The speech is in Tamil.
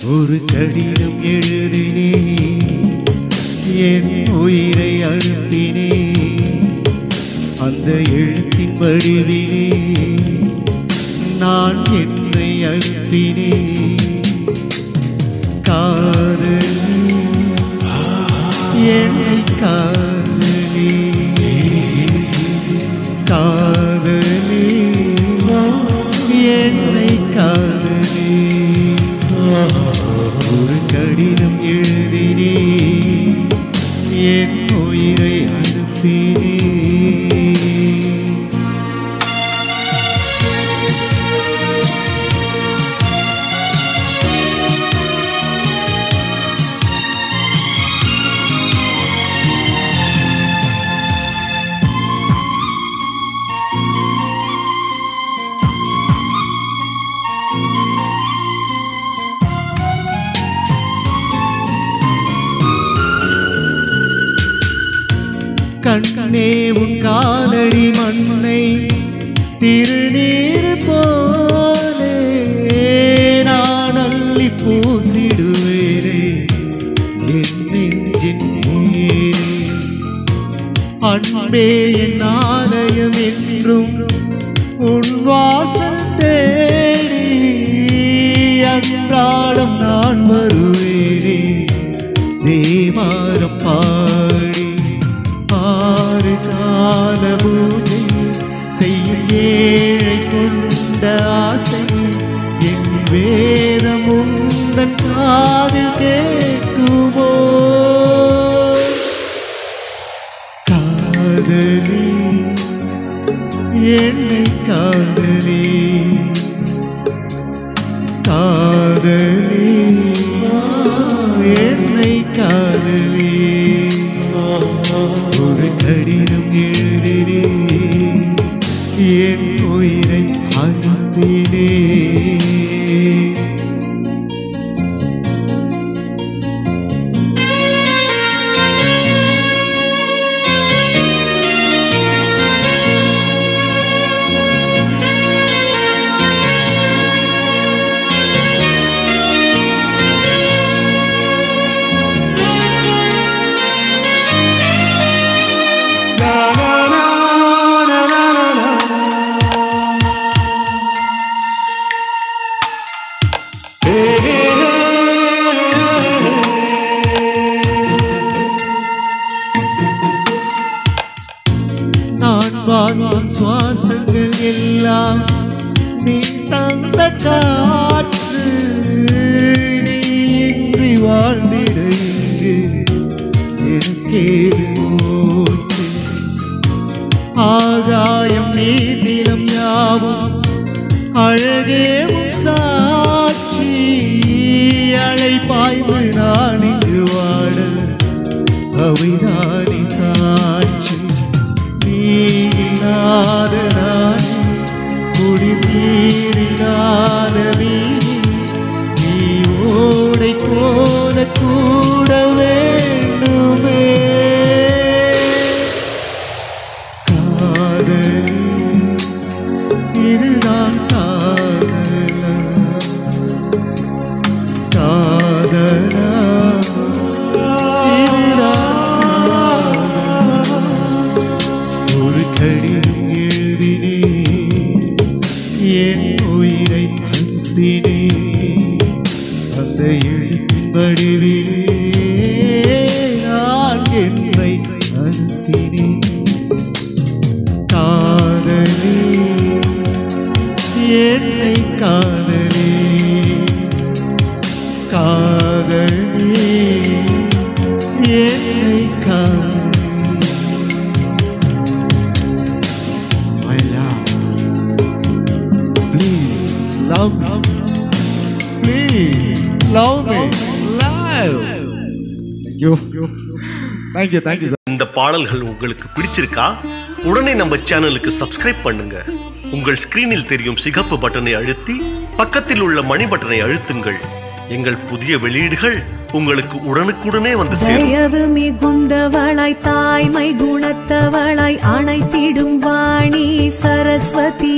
ஒரு கடிதம் எழுதினே என் உயிரை அழுத்தினே அந்த எழுத்தின் வடிவிலே நான் என்னை அழுத்தினே காதலி என்னை காதலி காதலி என்னை காதலி ஒரு கடிதம் எழுதினே என் உயிரை அனுப்பினே கண்ணே உன் காலடி மண்ணை திருநீர் போலே நான் அள்ளி பூசிடுவேனே என் நெஞ்சின் நீரே அன்பே என் ஆலயம் என்றும் உன் வாசல் தேடி அன்றாடம் நான் வருவேனே தேவாரம் பாடி ஆறு கால பூஜை செய்யும் ஏழை கொண்ட ஆசை என் வேதம் உந்தன் காதில் கேட்குமோ காதலி என்னை காதலி காதலி என்னை காதலி ஒரு கடிதம் எழுதினே என் உயிரை அனுப்பினே நான் வாங்கும் சுவாசங்கள் எல்லாம் நீ தந்த காற்று நீ இன்றி வாழ்ந்திட இங்கு எனக்கேது மூச்சு ஆகாயம் நீர்நிலம் யாவும் அழகே உன் சாட்சி அலை பாய்ந்து நான் இங்கு வாழ அவைதானி சாட்சி நீரினாத நான் குடி நீரினாத வீணி நீ ஓடை போல கூட வேண்டுமே காதலி இதுதான் காதலா காதலா இதுதான் ஒரு கடிதம் எழுதினே என் உயிரை அனுப்பினே அந்த எழுத்தின் வடிவிலே நான் என்னை அனுப்பினேன் காதலி என்னை காதலி காதலி என்னை காதலி My love, please love me. Please love me. Love. Thank you. Thank you. Thank you. sir. இந்த பாடல்கள் உங்களுக்கு பிடிச்சிருக்கா உடனே நம்ம சேனலுக்கு சப்ஸ்கிரைப் பண்ணுங்க உங்கள் ஸ்கிரீனில் தெரியும் சிகப்பு பட்டனை அழுத்தி பக்கத்தில் உள்ள மணி பட்டனை அழுத்துங்கள் எங்கள் புதிய வெளியீடுகள் உங்களுக்கு உடனுக்குடனே வந்து சேரும் தயவு மிகுந்தவளாய் தாய்மை குணத்தவளாய் அணைத்திடும் வாணி சரஸ்வதி